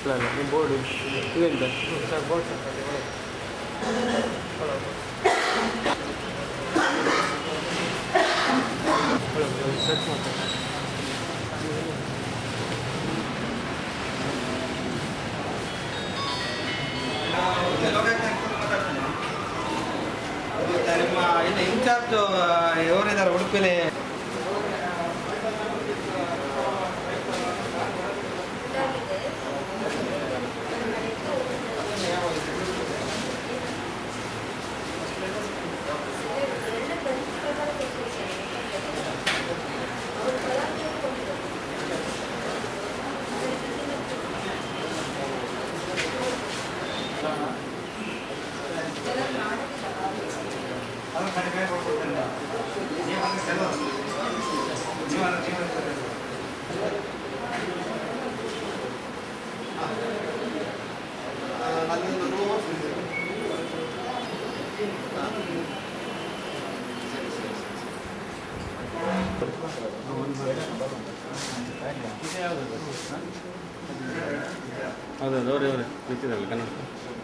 ಅಲ್ಲ ಅಲ್ಲ ನಿಮ್ಮ ಬೋರ್ಡು ಇದೆಂತ ಸರ್ ಬೋರ್ಡ್ ಸರ್ ಅಲ್ಲಿ ಒಳಗೆ. ಒಳಗೆ ಒಳಗೆ ಸರ್ಚ್ ಮಾಡ್ತಾರೆ ಮತ್ತೆ ನಿಮ್ಮ ಇಲ್ಲಿ ಇನ್ಚಾರ್ಜ್ ಇವರಿದ್ದಾರೆ ಉಡುಪಿಲಿ ಹೌದೌದು ಅವರೇ ಅವರೇ ನಿಂತಿದ್ದಾರಲ್ಲ ಕನ್ನಡ